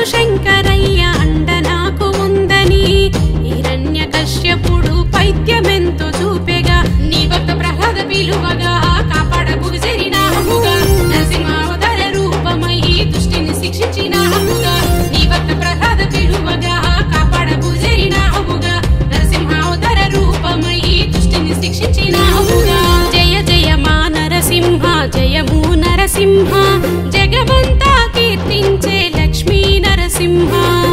శంకరయ్య అండ నాకు ఉందని హిరణ్య కశ్యపుడు పైత్యమెంతో చూపెగా నీ భక్త ప్రహ్లాద పిలువగా కాపాడకు జరినాముగా నరసింహావతార రూపమై దుష్టిని శిక్షించినాముగా నీ భక్త ప్రహ్లాద పిలువగా కాపాడకు జరినాముగా నరసింహావతార రూపమై దుష్టిని శిక్షించినాముగా జయ జయ మా నరసింహ జయము నరసింహ జగమంతా కీర్తించే లక్ష్మీ నరసింహ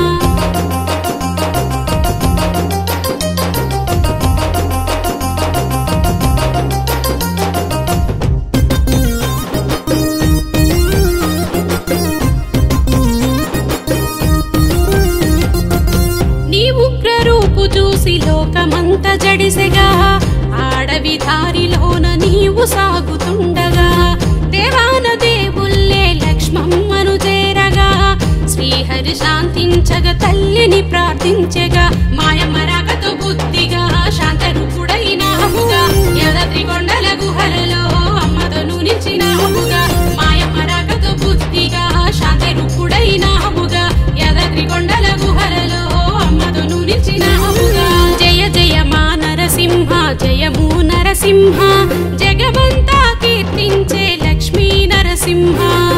నీ ఉగ్ర రూపు చూసి లోకమంత జడిసెగా ఆడవి దారిలోన నీవు సాగుతుండగా దేవాన దేవుల్లే లక్ష్మమ్మను చేరగా శ్రీహరి శాంతించగ తల్లిని ప్రార్థించగా మాయమ్మ రాకతో బుద్ధిగా శాంతరూపుడైనాముగా యదత్రి కొండల గుహలలో అమ్మతోను నిలిచినాముగా మాయమ్మ రాకతో బుద్ధిగా శాంతరూపుడైనాముగా యదత్రి కొండల గుహలలో అమ్మతోను నిలిచినాముగా జయ జయ మా నరసింహ జయము నరసింహ జగమంతా కీర్తించే లక్ష్మీ నరసింహ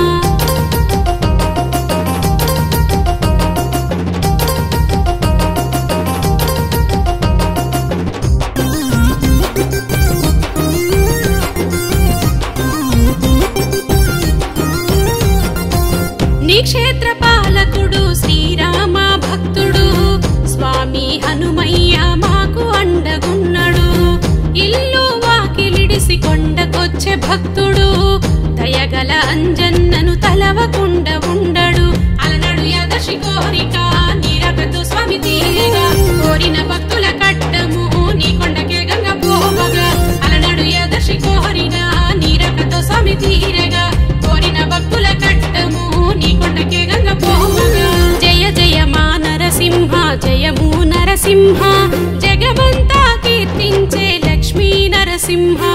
నీ క్షేత్ర పాలకుడు శ్రీరామ భక్తుడు స్వామి హనుమయ్య మాకు అండగున్నడు ఇల్లు వాకిలిడిసి కొండకొచ్చే భక్తుడు దయగల అంజన్నను తలవకుండ ఉండడు అలనడు యదశి కోరిక నీరగతు స్వామి తీరగా కోరిన భక్తుల కట్టము నీ కొండకే గంగ పోవగా అలనడు యదశి కోరిన నీరగతు స్వామి తీరగా కోరిన భక్తుల కట్టము నీ కొండకే గంగ పోవగా జయ జయ మా నరసింహ జయము నరసింహ జగమంతా కీర్తించే లక్ష్మీ నరసింహ